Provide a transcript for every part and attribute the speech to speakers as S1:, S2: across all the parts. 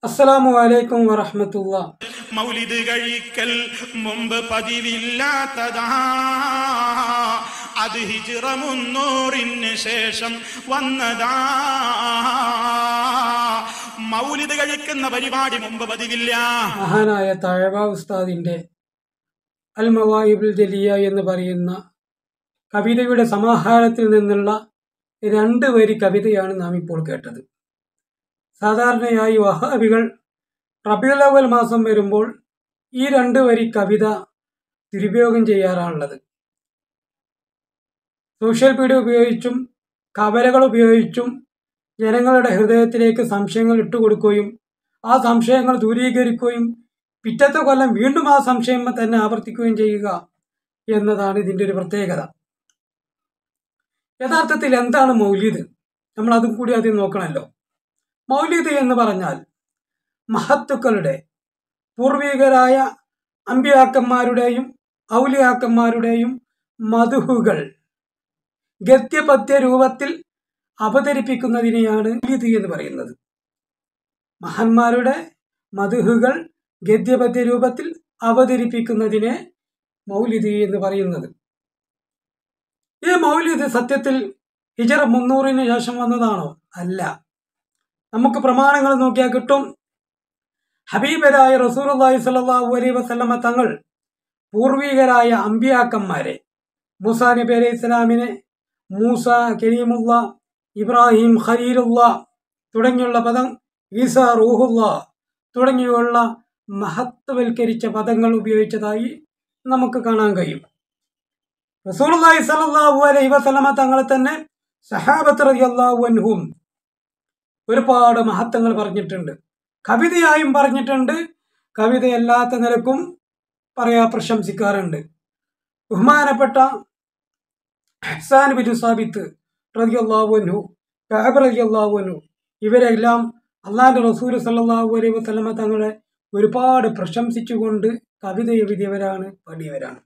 S1: അസ്സലാമു അലൈക്കും വറഹമത്തുള്ള
S2: മൗലിദ് കഴിക്കൽ മുമ്പ് പതിവില്ലാത്തതാ അത് ഹിജിറ മുന്നൂറിന് ശേഷം വന്നതാ മൗലിദ് കഴിക്കുന്ന പരിപാടി മുമ്പ് പതിവില്ല
S1: മഹാനായ തഴവ ഉസ്താദിന്റെ അൽ മവായിബുൽ ജലിയ എന്ന് പറയുന്ന കവിതയുടെ സമാഹാരത്തിൽ നിന്നുള്ള രണ്ട് വരി കവിതയാണ് നാം ഇപ്പോൾ കേട്ടത് സാധാരണയായി വഹാബികൾ റബിയുൽ അവൽ മാസം വരുമ്പോൾ ഈ രണ്ട് വരി കവിത ദുരുപയോഗം ചെയ്യാറാണുള്ളത് സോഷ്യൽ മീഡിയ ഉപയോഗിച്ചും കവലകൾ ഉപയോഗിച്ചും ജനങ്ങളുടെ ഹൃദയത്തിലേക്ക് സംശയങ്ങൾ ഇട്ടുകൊടുക്കുകയും ആ സംശയങ്ങൾ ദൂരീകരിക്കുകയും പിറ്റത്തെ കൊല്ലം വീണ്ടും ആ സംശയം തന്നെ ആവർത്തിക്കുകയും ചെയ്യുക എന്നതാണ് ഇതിൻ്റെ ഒരു പ്രത്യേകത യഥാർത്ഥത്തിൽ എന്താണ് മൗലിദ് നമ്മൾ അതും കൂടി ആദ്യം നോക്കണമല്ലോ മൗലിദ് എന്ന് പറഞ്ഞാൽ മഹത്തുക്കളുടെ പൂർവികരായ അമ്പിയാക്കന്മാരുടെയും ഔലിയാക്കന്മാരുടെയും മധുഹുകൾ ഗദ്യപദ്യ രൂപത്തിൽ അവതരിപ്പിക്കുന്നതിനെയാണ് മൗലിദ് എന്ന് പറയുന്നത് മഹാന്മാരുടെ മധുഹുകൾ ഗദ്യപദ്യ രൂപത്തിൽ അവതരിപ്പിക്കുന്നതിനെ മൗലിദ് എന്ന് പറയുന്നത് ഈ മൗലിദ് സത്യത്തിൽ ഹിജറ മുന്നൂറിന് ശേഷം വന്നതാണോ അല്ല നമുക്ക് പ്രമാണങ്ങൾ നോക്കിയാൽ കിട്ടും ഹബീബരായ റസൂലുള്ളാഹി സ്വല്ലല്ലാഹു അലൈഹി വസല്ലമ തങ്ങൾ പൂർവികരായ അമ്പിയാക്കന്മാരെ മൂസാ നബി അലൈഹി ഇസ്ലാമിനെ മൂസ കരീമുള്ള ഇബ്രാഹിം ഖലീലുള്ള തുടങ്ങിയുള്ള പദം ഈസ റൂഹുള്ള തുടങ്ങിയുള്ള മഹത്വവൽക്കരിച്ച പദങ്ങൾ ഉപയോഗിച്ചതായി നമുക്ക് കാണാൻ കഴിയും റസൂലുള്ളാഹി സ്വല്ലല്ലാഹു അലൈഹി വസല്ലമ തങ്ങളെ തന്നെ സഹാബത്ത് റളിയല്ലാഹു അൻഹും ഒരുപാട് മഹത്വങ്ങൾ പറഞ്ഞിട്ടുണ്ട് കവിതയായും പറഞ്ഞിട്ടുണ്ട് കവിതയല്ലാത്ത നിലക്കും പറയാ പ്രശംസിക്കാറുണ്ട് ബഹുമാനപ്പെട്ട ഹസാൻ ബിൻ സാബിത്ത് റളിയല്ലാഹു അൻഹു കഅബ് റളിയല്ലാഹു അൻഹു ഇവരെല്ലാം അള്ളാഹിന്റെ റസൂൽ സല്ലല്ലാഹു അലൈഹി വസല്ലമ തങ്ങളെ ഒരുപാട് പ്രശംസിച്ചുകൊണ്ട് കവിത എഴുതിയവരാണ് പാടിയവരാണ്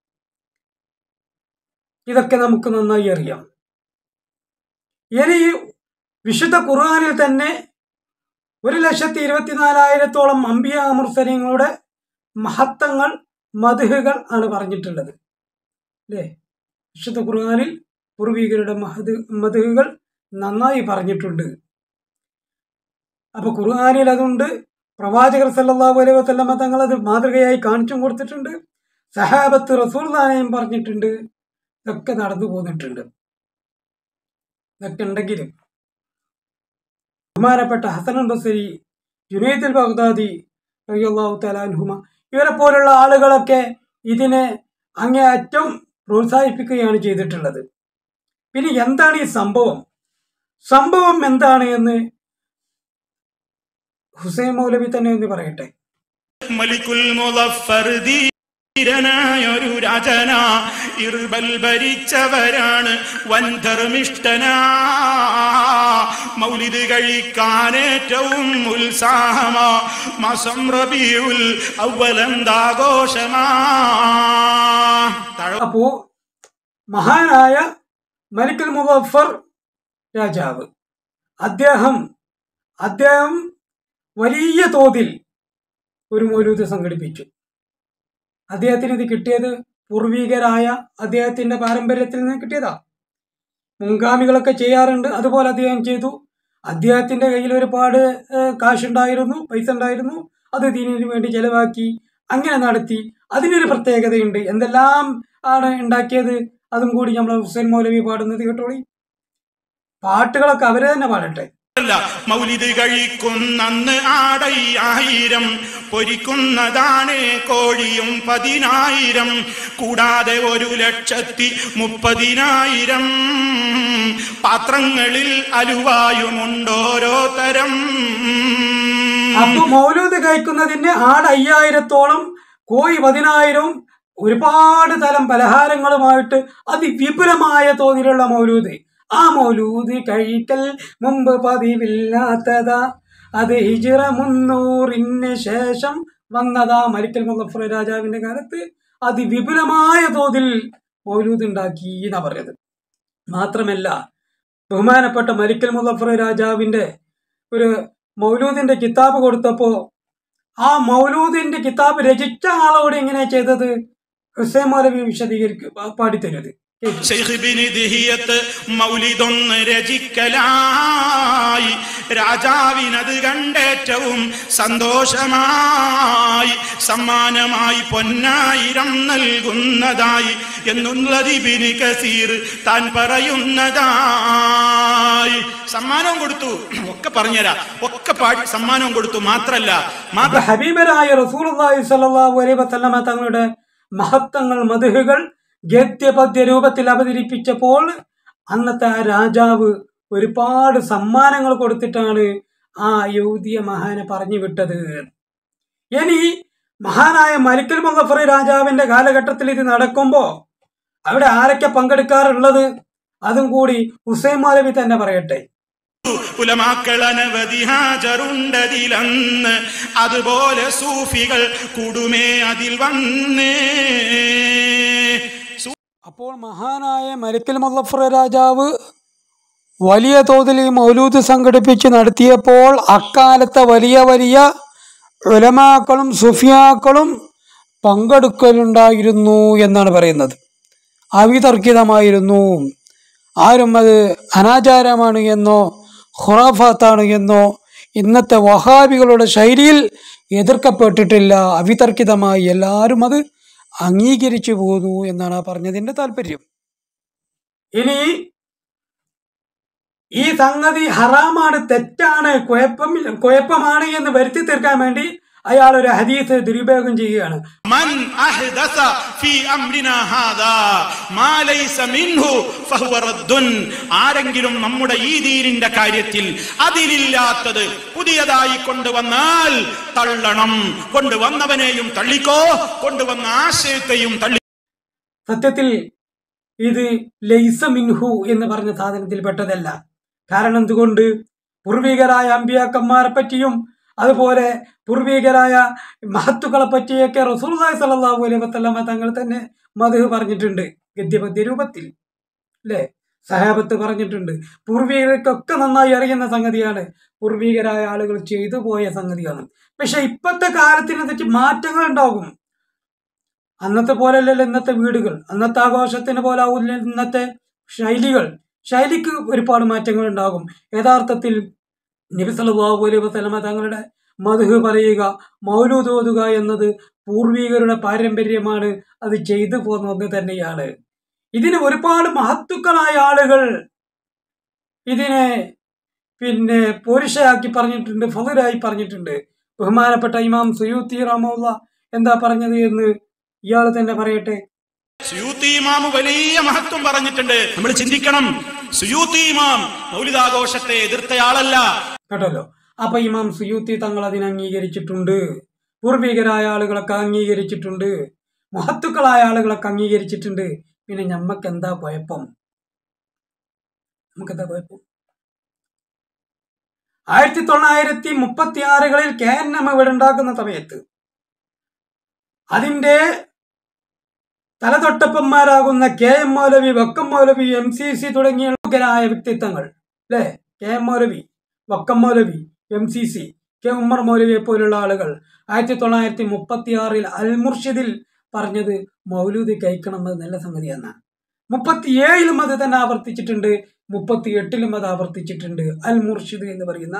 S1: ഇതൊക്കെ നമുക്ക് നന്നായി അറിയാം ഇനി വിശുദ്ധ ഖുർആനിൽ തന്നെ ഒരു ലക്ഷത്തി ഇരുപത്തിനാലായിരത്തോളം അമ്പിയ അമുർസര്യങ്ങളുടെ മഹത്വങ്ങൾ മധുഹുകൾ ആണ് പറഞ്ഞിട്ടുള്ളത് അല്ലേ വിശുദ്ധ ഖുർആനിൽ പൂർവികരുടെ മഹദ് മധുഹുകൾ നന്നായി പറഞ്ഞിട്ടുണ്ട് അപ്പൊ ഖുർആനിൽ അതുണ്ട് പ്രവാചകർ സല്ലല്ലാഹു അലൈഹി വസല്ലമ തങ്ങൾ അത് മാതൃകയായി കാണിച്ചും കൊടുത്തിട്ടുണ്ട് സഹാബത്ത് റസൂൽദാനയും പറഞ്ഞിട്ടുണ്ട് ഇതൊക്കെ നടന്നു പോന്നിട്ടുണ്ട് ഇതൊക്കെ ഉണ്ടെങ്കിലും ബഹുമാനപ്പെട്ട ഹസൻ ബസരി ജുനൈദുൽ ബഗ്ദാദി റളിയല്ലാഹു തലാൻഹുമ ഇവരെ പോലുള്ള ആളുകളൊക്കെ ഇതിനെ അങ്ങേയറ്റം പ്രോത്സാഹിപ്പിക്കുകയാണ് ചെയ്തിട്ടുള്ളത് പിന്നെ എന്താണ് ഈ സംഭവം സംഭവം എന്താണ് എന്ന് ഹുസൈൻ മൗലവി തന്നെ ഒന്ന് പറയട്ടെ
S2: മലിക്കുൽ മുദഫർ ധീരനായൊരു രാജന ഇർബൽ ഭരിച്ചവരാണ് വൻധർമ്മിഷ്ടനാ മൗലിദ് കഴിക്കാൻ ഏറ്റവും ഉത്സാഹമാ മാസം റബിയുൽ അവലന്താഘോഷമാ തഴ
S1: അപ്പോ മഹാനായ മലിക്കുൽ മുഗഫർ രാജാവ് അദ്ദേഹം അദ്ദേഹം വലിയ തോതിൽ ഒരു മൗലൂദ് സംഘടിപ്പിച്ചു അദ്ദേഹത്തിന് ഇത് കിട്ടിയത് പൂർവികരായ അദ്ദേഹത്തിന്റെ പാരമ്പര്യത്തിൽ നിന്ന് കിട്ടിയതാ മുൻഗാമികളൊക്കെ ചെയ്യാറുണ്ട് അതുപോലെ അദ്ദേഹം ചെയ്തു അദ്ദേഹത്തിന്റെ കയ്യിൽ ഒരുപാട് ഏഹ്, കാശുണ്ടായിരുന്നു പൈസ ഉണ്ടായിരുന്നു അത് ദീനിന് വേണ്ടി ചെലവാക്കി അങ്ങനെ നടത്തി അതിനൊരു പ്രത്യേകതയുണ്ട് എന്തെല്ലാം ആണ് ഉണ്ടാക്കിയത് അതും കൂടി നമ്മൾ ഹുസൈൻ മൗലവി പാടുന്നത് കേട്ടോളി പാട്ടുകളൊക്കെ അവരെ തന്നെ പാടട്ടെ
S2: അല്ല മൗലിദ് കഴിക്കുന്നന്ന് ആടയ്യായിരം പൊരിക്കുന്നതാണ് കോഴിയും പതിനായിരം കൂടാതെ ഒരു ലക്ഷത്തി മുപ്പതിനായിരം പാത്രങ്ങളിൽ അലുവായുമുണ്ടോരോ തരം
S1: അപ്പൊ മൗലൂദ് കഴിക്കുന്നതിന് ആട് അയ്യായിരത്തോളം കോഴി പതിനായിരവും ഒരുപാട് തരം പലഹാരങ്ങളുമായിട്ട് അതിവിപുലമായ തോതിലുള്ള മൗലൂദ് ആ മൗലൂദ് കഴിക്കൽ മുമ്പ് പതിവില്ലാത്തതാ അത് ഹിജിറ മുന്നൂറിന് ശേഷം വന്നതാ മലിക്കൽ മുല്ലഫർ രാജാവിന്റെ കാലത്ത് അതിവിപുലമായ തോതിൽ മൗലൂദ് ഉണ്ടാക്കി എന്നാ പറഞ്ഞത് മാത്രമല്ല ബഹുമാനപ്പെട്ട മലിക്കൽ മുല്ലഫർ രാജാവിന്റെ ഒരു മൗലൂദിന്റെ കിതാബ് കൊടുത്തപ്പോ ആ മൗലൂദിന്റെ കിതാബ് രചിച്ച ആളോട് എങ്ങനെയാ ചെയ്തത് ഹുസൈൻ മൗലവി വിശദീകരിക്കും പാടിത്തരുത് കേൾക്കൂ.
S2: ശൈഖ് ബിൻ ദിഹിയത്ത് മൗലിദൊന്ന് രചിക്കലായി രാജാവിനത് കണ്ടേറ്റവും സന്തോഷമായി സമ്മാനമായി പൊന്നായിരം നൽകുന്നതായി എന്നുള്ളത് ബിന് കസീർ താൻ പറയുന്നതായി സമ്മാനവും കൊടുത്തു ഒക്കെ പറഞ്ഞുതരാം ഒക്കെ പാടി സമ്മാനവും കൊടുത്തു മാത്രല്ല മാത്ര
S1: അപ്പൊ ഹബീബരായ റസൂലുള്ളാഹി സ്വല്ലല്ലാഹു അലൈഹി വസല്ലമ തങ്ങളുടെ മഹത്വങ്ങൾ മധുഹുകൾ ഗദ്യപദ്യ രൂപത്തിൽ അവതരിപ്പിച്ചപ്പോൾ അന്നത്തെ ആ രാജാവ് ഒരുപാട് സമ്മാനങ്ങൾ കൊടുത്തിട്ടാണ് ആ യഹൂദിയ മഹാനെ പറഞ്ഞു വിട്ടത് ഇനി മഹാനായ മലിക്കൽ മുഗഫർ രാജാവിന്റെ കാലഘട്ടത്തിൽ ഇത് നടക്കുമ്പോ അവിടെ ആരൊക്കെ പങ്കെടുക്കാറുള്ളത് അതും കൂടി ഹുസൈൻ മൗലവി തന്നെ പറയട്ടെ
S2: ഉലമാക്കൾ അനവധി ഹാജറുണ്ടതിലന്ന് അതുപോലെ സൂഫികൾ കൂടുമേ അതിൽ വന്നേ സൂ-
S1: അപ്പോൾ മഹാനായ മലിക്കൽ മുല്ലഫർ രാജാവ് വലിയ തോതിൽ ഈ മൗലൂദ് സംഘടിപ്പിച്ച് നടത്തിയപ്പോൾ അക്കാലത്തെ വലിയ വലിയ ഉലമാക്കളും സുഫിയാക്കളും പങ്കെടുക്കലുണ്ടായിരുന്നു എന്നാണ് പറയുന്നത് അവിതർക്കിതമായിരുന്നു ആരും അത് അനാചാരമാണ് എന്നോ ഖുറാഫാത്താണ് എന്നോ ഇന്നത്തെ വഹാബികളുടെ ശൈലിയിൽ എതിർക്കപ്പെട്ടിട്ടില്ല അവിതർക്കിതമായി എല്ലാവരും അത് അംഗീകരിച്ചു പോകുന്നു എന്നാണ് ആ പറഞ്ഞതിന്റെ താല്പര്യം ഇനി ഈ സംഗതി ഹറാമാണ് തെറ്റാണ് കുഴപ്പമില്ല കുഴപ്പമാണ് എന്ന് വരുത്തി തീർക്കാൻ വേണ്ടി അയാൾ ഒരു ഹദീസ് ദുരുപയോഗം ചെയ്യുകയാണ്
S2: من أحدث في أمرنا هذا ما ليس منه فهو رد ആരെങ്കിലും നമ്മുടെ ഈ ദീനിന്റെ കാര്യത്തിൽ അതിലില്ലാത്തത് പുതിയതായി കൊണ്ടുവന്നാൽ തള്ളണം കൊണ്ടുവന്നവനെയും തള്ളിക്കോ കൊണ്ടുവന്ന ആശയത്തെയും തള്ളി
S1: സത്യത്തിൽ ഇത് ലൈസ മിൻഹു എന്ന് പറഞ്ഞ സാധനത്തിൽ പെട്ടതല്ല കാരണം എന്തുകൊണ്ട് പൂർവികരായ അമ്പിയാക്കന്മാരെ പറ്റിയും അതുപോലെ പൂർവികരായ മഹത്തുക്കളെ പറ്റിയൊക്കെ റസൂൽദായ് സല്ലാഹു അലൈഹി വസല്ലമ തങ്ങൾ തന്നെ മധു പറഞ്ഞിട്ടുണ്ട് ഗദ്യപദ്യ രൂപത്തിൽ അല്ലേ സഹാബത്ത് പറഞ്ഞിട്ടുണ്ട് പൂർവികർക്കൊക്കെ നന്നായി അറിയുന്ന സംഗതിയാണ് പൂർവികരായ ആളുകൾ ചെയ്തു പോയ സംഗതിയാണ് പക്ഷെ ഇപ്പോഴത്തെ കാലത്തിനനുസരിച്ച് മാറ്റങ്ങൾ ഉണ്ടാകും അന്നത്തെ പോലെയല്ലല്ലോ ഇന്നത്തെ വീടുകൾ അന്നത്തെ ആഘോഷത്തിന് പോലെ ആവില്ല ഇന്നത്തെ ശൈലികൾ ശൈലിക്ക് ഒരുപാട് മാറ്റങ്ങൾ ഉണ്ടാകും യഥാർത്ഥത്തിൽ നബി സല്ലല്ലാഹു അലൈഹി വസല്ലമ തങ്ങളുടെ മധു പറയുക മൗലൂദ് ഓതുക എന്നത് പൂർവികരുടെ പാരമ്പര്യമാണ് അത് ചെയ്തു പോന്ന ഒന്ന് തന്നെയാണ് ഇതിന് ഒരുപാട് മഹത്തുക്കളായ ആളുകൾ ഇതിനെ പിന്നെ പോരിഷയാക്കി പറഞ്ഞിട്ടുണ്ട് ഫതുരായി പറഞ്ഞിട്ടുണ്ട് ബഹുമാനപ്പെട്ട ഇമാം സുയൂത്തി റഹ്മുള്ള എന്താ പറഞ്ഞത് എന്ന് ഇയാൾ തന്നെ പറയട്ടെ
S2: സുയൂത്തി ഇമാം വലിയ മഹത്വം പറഞ്ഞിട്ടുണ്ട് നമ്മൾ ചിന്തിക്കണം സുയൂത്തി ഇമാം മൗലിതാഘോഷത്തെ എതിർത്തയാളല്ല
S1: കേട്ടല്ലോ അപ്പൊ ഇമാം സുയൂത്തി തങ്ങൾ അതിനെ അംഗീകരിച്ചിട്ടുണ്ട് പൂർവികരായ ആളുകളൊക്കെ അംഗീകരിച്ചിട്ടുണ്ട് മഹത്തുക്കളായ ആളുകളൊക്കെ അംഗീകരിച്ചിട്ടുണ്ട് പിന്നെ ഞമ്മക്ക് എന്താ കുഴപ്പം നമുക്കെന്താ കുഴപ്പം ആയിരത്തി തൊള്ളായിരത്തി മുപ്പത്തി ആറുകളിൽ കെ എൻ എം ഇവിടെ ഉണ്ടാക്കുന്ന സമയത്ത് അതിന്റെ തലതൊട്ടപ്പന്മാരാകുന്ന കെ എം മൗലവി വക്കം മൗലവി എം സി സി തുടങ്ങിയ പ്രമുഖരായ വ്യക്തിത്വങ്ങൾ അല്ലേ കെ എം മൗലവി വക്കം മൗലവി M C C K Umar മൗലവിയെ പോലുള്ള ആളുകൾ ആയിരത്തി തൊള്ളായിരത്തി മുപ്പത്തി ആറിൽ അൽ മുർഷിദിൽ പറഞ്ഞത് മൗലൂദി കഴിക്കണം അത് നല്ല സംഗതിയാണ് മുപ്പത്തി ഏഴിലും അത് തന്നെ ആവർത്തിച്ചിട്ടുണ്ട് മുപ്പത്തി എട്ടിലും അത് ആവർത്തിച്ചിട്ടുണ്ട് അൽ മുർഷിദ് എന്ന് പറയുന്ന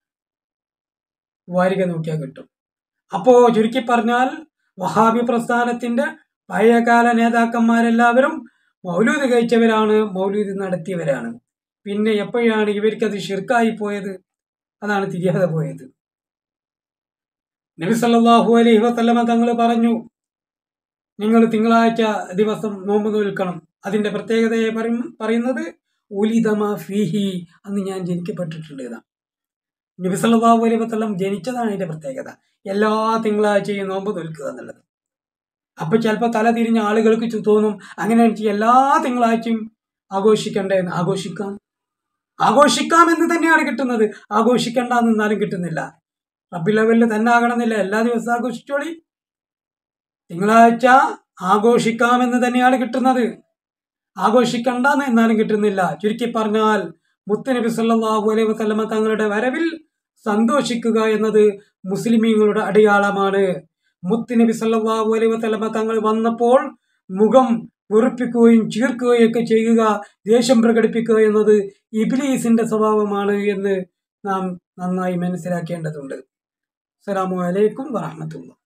S1: വാരിക നോക്കിയാൽ കിട്ടും അപ്പോ ചുരുക്കി പറഞ്ഞാൽ വഹാബി പ്രസ്ഥാനത്തിന്റെ പഴയകാല നേതാക്കന്മാരെല്ലാവരും മൗലൂദ് കഴിച്ചവരാണ് മൗലൂദ് നടത്തിയവരാണ് പിന്നെ എപ്പോഴാണ് ഇവർക്കത് ഷിർക്കായി പോയത് അതാണ് തിരിയാതെ പോയത് നബി സല്ലല്ലാഹു അലൈഹി വസല്ലമ തങ്ങൾ പറഞ്ഞു നിങ്ങൾ തിങ്കളാഴ്ച ദിവസം നോമ്പ് നോൽക്കണം അതിന്റെ പ്രത്യേകതയെ പറയും പറയുന്നത് ഉലിതമ ഫീഹി അന്ന് ഞാൻ ജനിക്കപ്പെട്ടിട്ടുണ്ട് എന്നാണ് നബി സല്ലല്ലാഹു അലൈഹി വസല്ലം ജനിച്ചതാണ് അതിന്റെ പ്രത്യേകത എല്ലാ തിങ്കളാഴ്ചയും നോമ്പ് നോൽക്കുക എന്നുള്ളത് അപ്പൊ ചിലപ്പോൾ തല തിരിഞ്ഞ ആളുകൾക്ക് ചു- തോന്നും അങ്ങനെ എല്ലാ തിങ്കളാഴ്ചയും ആഘോഷിക്കണ്ടേ എന്ന് ആഘോഷിക്കാം ആഘോഷിക്കാം എന്ന് തന്നെയാണ് കിട്ടുന്നത് ആഘോഷിക്കണ്ട എന്നാലും കിട്ടുന്നില്ല റബ്ബി ലെവലിൽ തന്നെ ആകണമെന്നില്ല എല്ലാ ദിവസവും ആഘോഷിച്ചോളി തിങ്കളാഴ്ച ആഘോഷിക്കാമെന്ന് തന്നെയാണ് കിട്ടുന്നത് ആഘോഷിക്കണ്ട എന്ന് എന്നാലും കിട്ടുന്നില്ല ചുരുക്കി പറഞ്ഞാൽ മുത്തുനബി സല്ലല്ലാഹു അലൈഹി വസല്ലമ തങ്ങളുടെ വരവിൽ സന്തോഷിക്കുക എന്നത് മുസ്ലിമീങ്ങളുടെ അടയാളമാണ് മുത്തുനബി സല്ലല്ലാഹു അലൈഹി വസല്ലമ തങ്ങൾ വന്നപ്പോൾ മുഖം വെറുപ്പിക്കുകയും ചീർക്കുകയൊക്കെ ചെയ്യുക ദേഷ്യം പ്രകടിപ്പിക്കുക എന്നത് ഇബ്ലീസിന്റെ സ്വഭാവമാണ് എന്ന് നാം നന്നായി മനസ്സിലാക്കേണ്ടതുണ്ട് അസ്സലാമു അലൈക്കും വറഹ്മത്തുള്ളാഹി